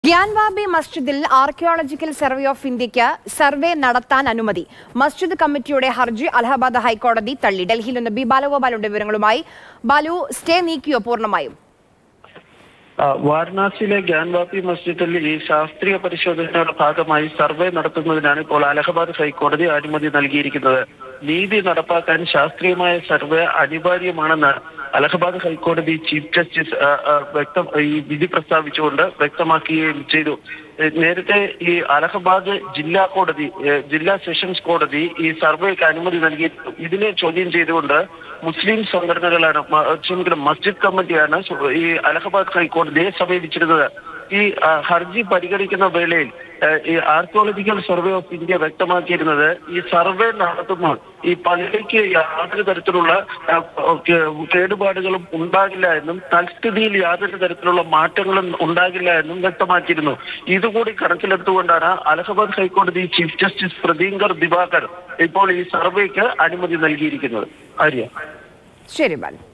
ഗ്യാൻവാബി മസ്ജിദിൽ archaeological survey of ഇന്ത്യക്ക് survey നടത്താൻ അനുമതി മസ്ജിദ് കമ്മിറ്റിയുടെ ഹർജി അലഹബാദ് ഹൈക്കോടതി തള്ളി ഡൽഹിയിൽ നിന്ന് ബി ബാലഗോപാലുണ്ട് വിവരങ്ങളുമായി ബാലു സ്റ്റേ നീക്കിയോ പൂർണ്ണമായും ആ, വാരണാസിയിലെ ഗ്യാൻവാപ്പി മസ്ജിദിൽ ഈ ശാസ്ത്രീയ പരിശോധനയുടെ ഭാഗമായി സർവേ നടത്തുന്നതിനാണ് ഇപ്പോൾ അലഹബാദ് ഹൈക്കോടതി അനുമതി നൽകിയിരിക്കുന്നത് നീതി നടപ്പാക്കാൻ ശാസ്ത്രീയമായ സർവേ അനിവാര്യമാണെന്ന് അലഹബാദ് ഹൈക്കോടതി ചീഫ് ജസ്റ്റിസ് ആ, ആ, വ്യക്തം ഈ വിധി പ്രസ്താവിച്ചുകൊണ്ട് വ്യക്തമാക്കുകയും ചെയ്തു ഏ, നേരത്തെ ഈ അലഹബാദ് ജില്ലാ കോടതി ഏ, ജില്ലാ സെഷൻസ് കോടതി ഈ സർവേക്ക് അനുമതി നൽകി ഇതിനെ ചോദ്യം ചെയ്തുകൊണ്ട് മുസ്ലിം സംഘടനകളാണ് മ- ക്ഷമിക്കണം മസ്ജിദ് കമ്മിറ്റിയാണ് സു- ഈ അലഹബാദ് ഹൈക്കോടതിയെ സമീപിച്ചിരുന്നത് ഈ ആ, ഹർജി പരിഗണിക്കുന്ന വേളയിൽ ആ, ഈ ആർക്കിയോളജിക്കൽ സർവേ ഓഫ് ഇന്ത്യ വ്യക്തമാക്കിയിരുന്നത് ഈ സർവേ നടത്തുമ്പോൾ ഈ പള്ളിക്ക് യാതൊരു തരത്തിലുള്ള ആ, കേ- കേടുപാടുകളും ഉണ്ടാകില്ല എന്നും തൽസ്ഥിതിയിൽ യാതൊരു തരത്തിലുള്ള മാറ്റങ്ങളും ഉണ്ടാകില്ല എന്നും വ്യക്തമാക്കിയിരുന്നു ഇതുകൂടി കണക്കിലെടുത്തുകൊണ്ടാണ് അലഹബാദ് ഹൈക്കോടതി ചീഫ് ജസ്റ്റിസ് പ്രദീങ്കർ ദിവാകർ ഇപ്പോൾ ഈ സർവേക്ക് അനുമതി നൽകിയിരിക്കുന്നത് ആര്യ ശരി ബാലു